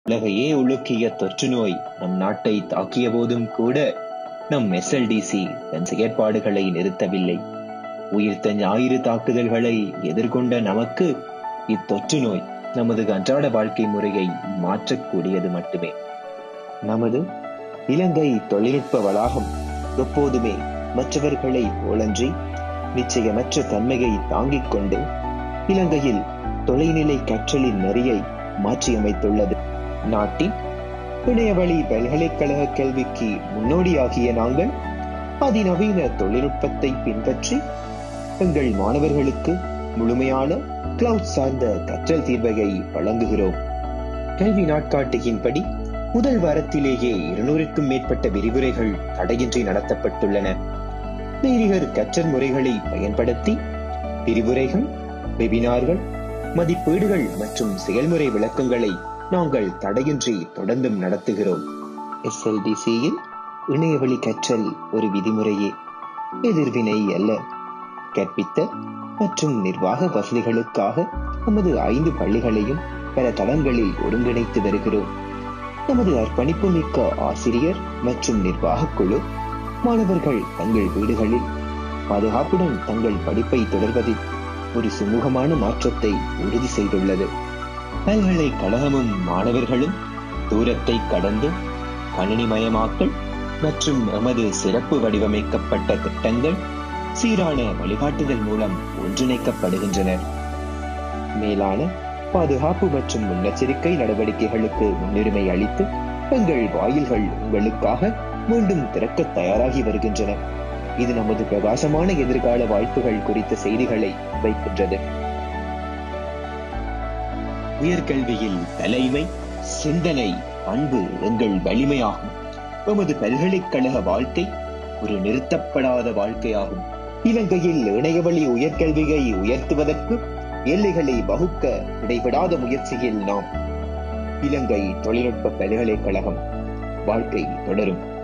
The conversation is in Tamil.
உலகையே உலுக்கிய தொற்று நோய் நம் நாட்டை தாக்கிய போதும் கூட நம் எஸ்எல்டிசி தன் செயற்பாடுகளை நிறுத்தவில்லை உயிர்த்த ஞாயிறு தாக்குதல்களை எதிர்கொண்ட நமக்கு இத்தொற்று நோய் நமது அன்றாட வாழ்க்கை முறையை மாற்றக்கூடியது மட்டுமே நமது இலங்கை தொழில்நுட்ப வளாகம் எப்போதுமே மற்றவர்களை போலன்றி நிச்சயமற்ற தன்மையை தாங்கிக் கொண்டு இலங்கையில் தொலைநிலை கற்றலின் நெறியை மாற்றியமைத்துள்ளது நாட்டின் இணையவழி பல்கலைக்கழக கல்விக்கு முன்னோடியாகிய நாங்கள் அதிநவீன தொழில்நுட்பத்தை பின்பற்றி எங்கள் மாணவர்களுக்கு முழுமையான கிளவுட் சார்ந்த கற்றல் தீர்வையை வழங்குகிறோம் கல்வி நாட்காட்டியின்படி முதல் வாரத்திலேயே இருநூறுக்கும் மேற்பட்ட விரிவுரைகள் தடையின்றி நடத்தப்பட்டுள்ளன நீரிகர் கற்றல் முறைகளை பயன்படுத்தி விரிவுரைகள் வெபினார்கள் மதிப்பீடுகள் மற்றும் செயல்முறை விளக்கங்களை நாங்கள் தடையின்றி தொடர்ந்தும் நடத்துகிறோம் எஸ்எல்டிசியில் இணையவழி கற்றல் ஒரு விதிமுறையே எதிர்வினை அல்ல கற்பித்த மற்றும் நிர்வாக வசதிகளுக்காக நமது ஐந்து பள்ளிகளையும் பல தளங்களில் ஒருங்கிணைத்து வருகிறோம் நமது அர்ப்பணிப்பு மிக்க ஆசிரியர் மற்றும் நிர்வாக குழு மாணவர்கள் தங்கள் வீடுகளில் பாதுகாப்புடன் தங்கள் படிப்பை தொடர்வதில் ஒரு சுமூகமான மாற்றத்தை உறுதி செய்துள்ளது பல்கலைக்கழகமும் மாணவர்களும் தூரத்தை கடந்து கணினிமயமாக்கல் மற்றும் எமது சிறப்பு வடிவமைக்கப்பட்ட திட்டங்கள் சீரான வழிகாட்டுதல் மூலம் ஒன்றிணைக்கப்படுகின்றனர் மேலான பாதுகாப்பு மற்றும் முன்னெச்சரிக்கை நடவடிக்கைகளுக்கு முன்னுரிமை அளித்து எங்கள் வாயில்கள் உங்களுக்காக மீண்டும் திறக்க தயாராகி வருகின்றன இது நமது பிரகாசமான எதிர்கால வாய்ப்புகள் குறித்த செய்திகளை வைக்கின்றது உயர்கல்வியில் தலைமை சிந்தனை அன்பு எங்கள் வலிமையாகும் எமது பல்கலைக்கழக வாழ்க்கை ஒரு நிறுத்தப்படாத வாழ்க்கையாகும் இலங்கையில் இணையவழி உயர்கல்வியை உயர்த்துவதற்கு எல்லைகளை வகுக்க இடைவிடாத முயற்சியில் நாம் இலங்கை தொழில்நுட்ப பல்கலைக்கழகம் வாழ்க்கை தொடரும்